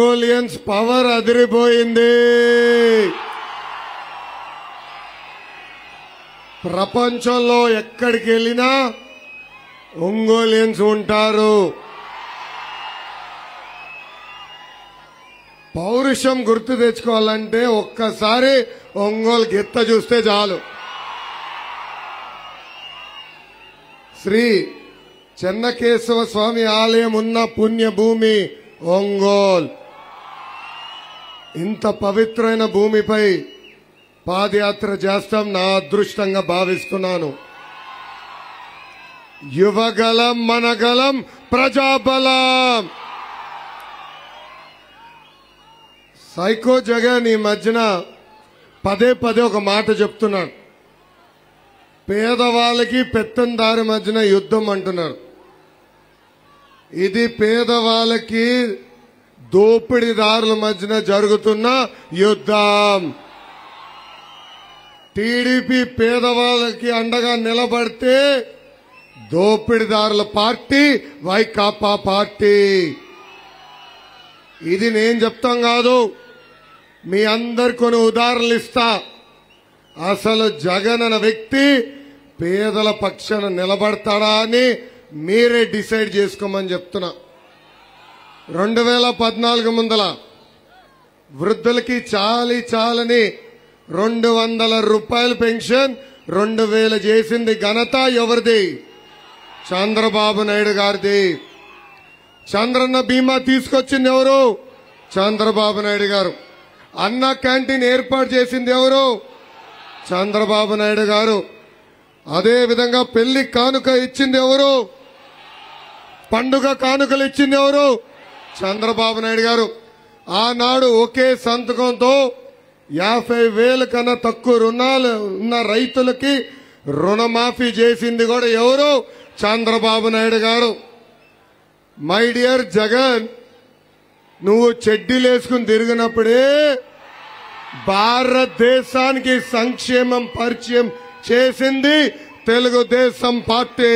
Ongolians power అదిరిపోయింది ప్రపంచంలో ఎక్కడికి వెళ్ళినా ఒంగోలియన్స్ ఉంటారు పౌరుషం గుర్తు తెచ్చుకోవాలంటే ఒక్కసారి ఒంగోలు గిత్త చూస్తే చాలు శ్రీ చెన్నకేశవ స్వామి ఆలయం ఉన్న పుణ్యభూమి ఒంగోల్ ఇంత పవిత్రమైన భూమిపై పాదయాత్ర చేస్తాం నా అదృష్టంగా భావిస్తున్నాను యువగలం మనగలం ప్రజాబలం సైకో జగన్ ఈ మధ్యన పదే పదే ఒక మాట చెప్తున్నాడు పేదవాళ్ళకి పెత్తందారి మధ్యన యుద్ధం అంటున్నారు ఇది పేదవాళ్ళకి దోపిడీదారుల మధ్యన జరుగుతున్న యుద్ధం టీడీపీ పేదవాళ్ళకి అండగా నిలబడితే దోపిడీదారుల పార్టీ వైకాపా పార్టీ ఇది నేను చెప్తాం కాదు మీ అందరు కొన్ని ఉదాహరణలు ఇస్తా అసలు జగన్ అన్న వ్యక్తి పేదల పక్షాన నిలబడతాడా అని మీరే డిసైడ్ చేసుకోమని చెప్తున్నా రెండు వేల పద్నాలుగు ముందల వృద్ధులకి చాలి చాలని రెండు వందల రూపాయల పెన్షన్ రెండు వేలు చేసింది ఘనత ఎవరిది చంద్రబాబు నాయుడు గారిది చంద్రన్న బీమా తీసుకొచ్చింది ఎవరు చంద్రబాబు నాయుడు గారు అన్న క్యాంటీన్ ఏర్పాటు చేసింది ఎవరు చంద్రబాబు నాయుడు గారు అదే విధంగా పెళ్లి కానుక ఇచ్చింది ఎవరు పండుగ కానుకలు ఇచ్చింది ఎవరు చంద్రబాబు నాయుడు గారు ఆనాడు ఒకే సంతకంతో యాభై వేల కన్నా తక్కువ రుణాలు ఉన్న రైతులకి రుణమాఫీ చేసింది కూడా ఎవరు చంద్రబాబు నాయుడు గారు మై డియర్ జగన్ నువ్వు చెడ్డీలేసుకుని తిరిగినప్పుడే భారతదేశానికి సంక్షేమం పరిచయం చేసింది తెలుగుదేశం పార్టీ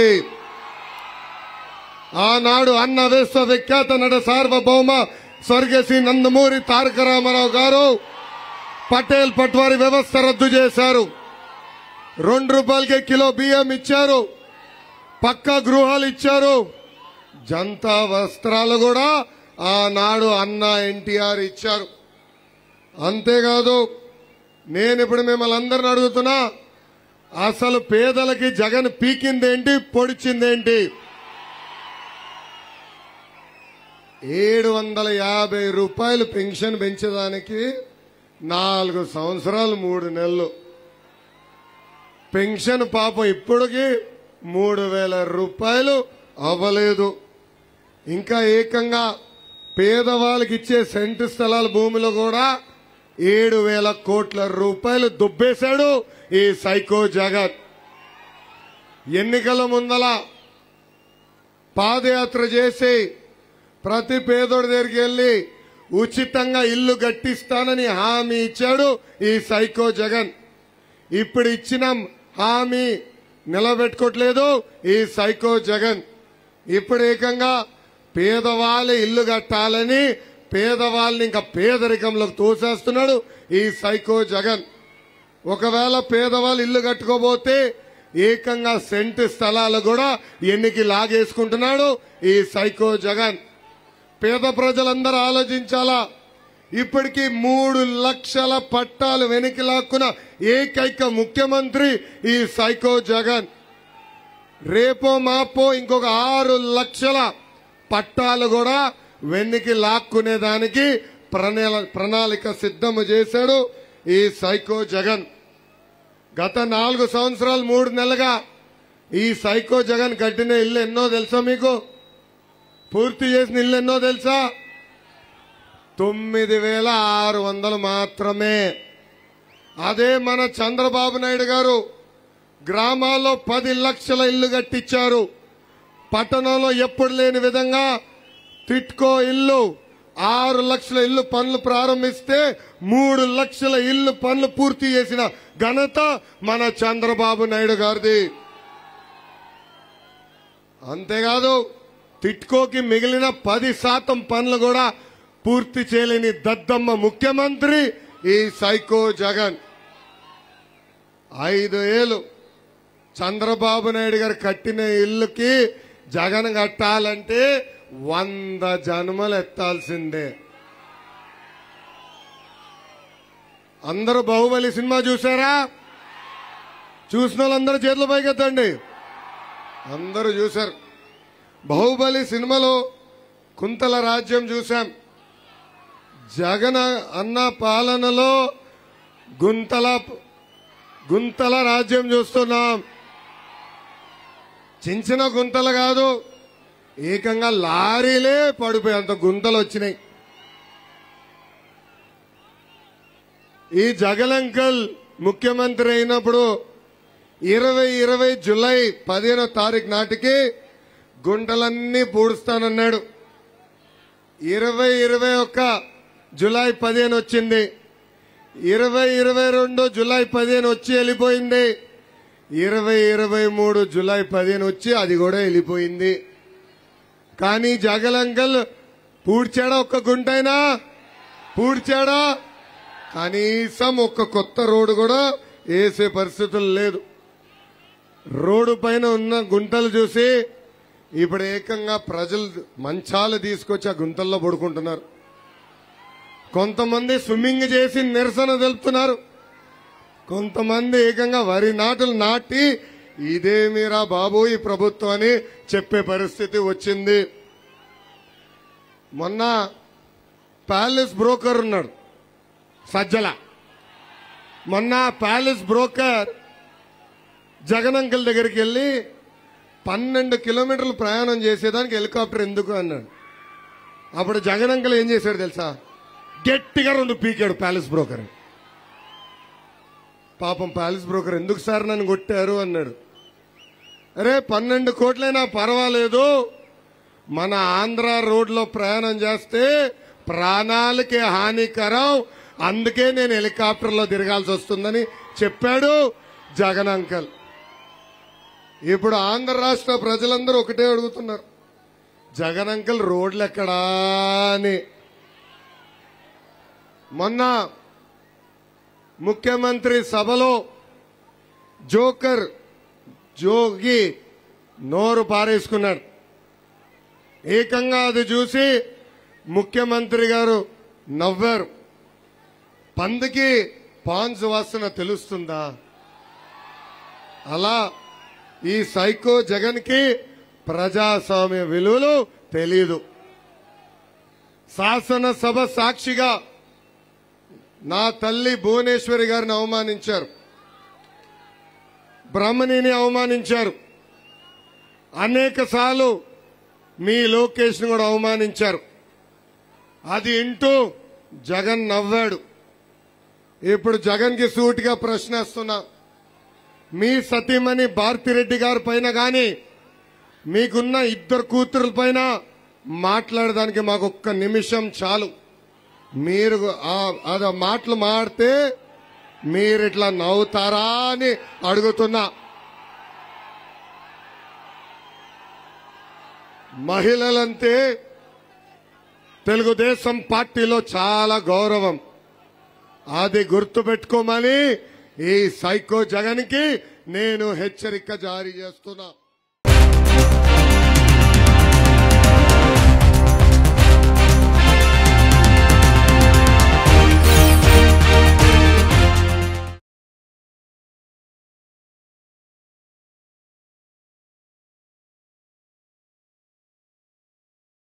ఆనాడు అన్న విశ్వ విఖ్యాత నట సార్వభౌమ స్వర్గశ్రీ నందమూరి తారక రామారావు గారు పటేల్ పట్వారి వ్యవస్థ రద్దు చేశారు రెండు రూపాయలకి కిలో బియ్యం ఇచ్చారు పక్కా గృహాలు ఇచ్చారు జంతా వస్త్రాలు కూడా ఆనాడు అన్న ఎన్టీఆర్ ఇచ్చారు అంతేకాదు నేను ఇప్పుడు మిమ్మల్ని అందరిని అడుగుతున్నా అసలు పేదలకి జగన్ పీకిందేంటి పొడిచిందేంటి ఏడు వందల యాభై రూపాయలు పెన్షన్ పెంచడానికి నాలుగు సంవత్సరాలు మూడు నెలలు పెన్షన్ పాపం ఇప్పటికి మూడు వేల రూపాయలు అవ్వలేదు ఇంకా ఏకంగా పేదవాళ్ళకి ఇచ్చే సెంటు స్థలాల భూమిలో కూడా ఏడు వేల కోట్ల రూపాయలు దుబ్బేశాడు ఈ సైకో జగన్ ఎన్నికల ముందల పాదయాత్ర చేసి ప్రతి పేదోడి దగ్గరికి వెళ్లి ఉచితంగా ఇల్లు కట్టిస్తానని హామీ ఇచ్చాడు ఈ సైకో జగన్ ఇప్పుడు ఇచ్చిన హామీ నిలబెట్టుకోవట్లేదు ఈ సైకో జగన్ ఇప్పుడు ఏకంగా పేదవాళ్ళ ఇల్లు కట్టాలని పేదవాళ్ళని ఇంకా పేదరికంలోకి తోసేస్తున్నాడు ఈ సైకో జగన్ ఒకవేళ పేదవాళ్ళు ఇల్లు కట్టుకోబోతే ఏకంగా సెంటు స్థలాలు కూడా ఎన్నికి లాగేసుకుంటున్నాడు ఈ సైకో జగన్ పేద ప్రజలందరూ ఆలోచించాలా ఇప్పటికీ మూడు లక్షల పట్టాలు వెనక్కి లాక్కున్న ఏకైక ముఖ్యమంత్రి ఈ సైకో జగన్ రేపో మాపో ఇంకొక ఆరు లక్షల పట్టాలు కూడా వెన్నికి లాక్కునేదానికి ప్రణాళ ప్రణాళిక సిద్ధము చేశాడు ఈ సైకో జగన్ గత నాలుగు సంవత్సరాలు మూడు నెలలుగా ఈ సైకో జగన్ కట్టిన ఇల్లు ఎన్నో తెలుసా మీకు పూర్తి చేసిన ఇల్లు ఎన్నో తెలుసా తొమ్మిది వేల ఆరు వందలు మాత్రమే అదే మన చంద్రబాబు నాయుడు గారు గ్రామాల్లో పది లక్షల ఇల్లు కట్టించారు పట్టణంలో ఎప్పుడు లేని విధంగా తిట్కో ఇల్లు ఆరు లక్షల ఇల్లు పనులు ప్రారంభిస్తే మూడు లక్షల ఇల్లు పనులు పూర్తి చేసిన ఘనత మన చంద్రబాబు నాయుడు గారిది అంతేకాదు తిట్కోకి మిగిలిన పది శాతం పనులు కూడా పూర్తి చేయలేని దద్దమ్మ ముఖ్యమంత్రి ఈ సైకో జగన్ ఐదు ఏళ్ళు చంద్రబాబు నాయుడు గారు కట్టిన ఇల్లుకి జగన్ కట్టాలంటే వంద జన్మలు ఎత్తాల్సిందే అందరూ బాహుబలి సినిమా చూసారా చూసిన వాళ్ళందరూ చేతుల పైకెత్తండి అందరూ చూశారు బాహుబలి సినిమాలో కుంతల రాజ్యం చూశాం జగన్ అన్న పాలనలో గుంతల గుంతల రాజ్యం చూస్తున్నాం చిన్న చిన్న గుంతలు కాదు ఏకంగా లారీలే పడిపోయి అంత గుంతలు వచ్చినాయి ఈ జగలంకల్ ముఖ్యమంత్రి అయినప్పుడు ఇరవై ఇరవై జులై పదిహేనో తారీఖు నాటికి గుంటలన్నీ పూడుస్తానన్నాడు ఇరవై ఇరవై ఒక్క జులై పదిహేను వచ్చింది ఇరవై ఇరవై రెండు జులై పదిహేను వచ్చి వెళ్ళిపోయింది ఇరవై ఇరవై మూడు జులై పదిహేను వచ్చి అది కూడా వెళ్ళిపోయింది కానీ జగలంకల్ పూడ్చాడా ఒక్క గుంటైనా పూడ్చాడా కనీసం ఒక్క కొత్త రోడ్డు కూడా వేసే పరిస్థితులు లేదు రోడ్డు పైన ఉన్న గుంటలు చూసి ఇప్పుడు ఏకంగా ప్రజలు మంచాలు తీసుకొచ్చి ఆ గుంతల్లో పడుకుంటున్నారు కొంతమంది స్విమ్మింగ్ చేసి నిరసన తెలుపుతున్నారు కొంతమంది ఏకంగా వరి నాటులు నాటి ఇదేమిరా బాబు ఈ ప్రభుత్వం అని చెప్పే పరిస్థితి వచ్చింది మొన్న ప్యాలెస్ బ్రోకర్ ఉన్నాడు సజ్జల మొన్న ప్యాలెస్ బ్రోకర్ జగన్ అంకుల్ దగ్గరికి వెళ్ళి పన్నెండు కిలోమీటర్లు ప్రయాణం చేసేదానికి హెలికాప్టర్ ఎందుకు అన్నాడు అప్పుడు జగన్ అంకుల్ ఏం చేశాడు తెలుసా గట్టిగా రెండు పీకాడు ప్యాలెస్ బ్రోకర్ పాపం ప్యాలెస్ బ్రోకర్ ఎందుకు సార్ నన్ను కొట్టారు అన్నాడు అరే పన్నెండు కోట్లైనా పర్వాలేదు మన ఆంధ్ర రోడ్లో ప్రయాణం చేస్తే ప్రాణాలకి హానికరం అందుకే నేను హెలికాప్టర్లో తిరగాల్సి వస్తుందని చెప్పాడు జగన్ అంకల్ ఇప్పుడు ఆంధ్ర రాష్ట్ర ప్రజలందరూ ఒకటే అడుగుతున్నారు జగన్ అంకల్ రోడ్లు ఎక్కడా అని మొన్న ముఖ్యమంత్రి సభలో జోకర్ జోగి నోరు పారేసుకున్నాడు ఏకంగా అది చూసి ముఖ్యమంత్రి గారు నవ్వారు పందికి పాన్స్ వాసన తెలుస్తుందా అలా ఈ సైకో జగన్ కి ప్రజాస్వామ్య విలువలు తెలియదు శాసనసభ సాక్షిగా నా తల్లి భువనేశ్వరి గారిని అవమానించారు బ్రహ్మణిని అవమానించారు అనేక సార్లు మీ లోకేష్ ను కూడా అవమానించారు అది ఇంటూ జగన్ నవ్వాడు ఇప్పుడు జగన్ కి సూటిగా ప్రశ్నిస్తున్నా మీ సతీమణి భారతిరెడ్డి గారి పైన గాని మీకున్న ఇద్దరు కూతురుల పైన మాట్లాడడానికి మాకు ఒక్క నిమిషం చాలు మీరు ఆ- అది మాటలు మాడితే మీరు ఇట్లా నవ్వుతారా అని అడుగుతున్నా మహిళలంటే తెలుగుదేశం పార్టీలో చాలా గౌరవం అది గుర్తుపెట్టుకోమని ఈ సైకో జగన్ కి నేను హెచ్చరిక జారీ చేస్తున్నా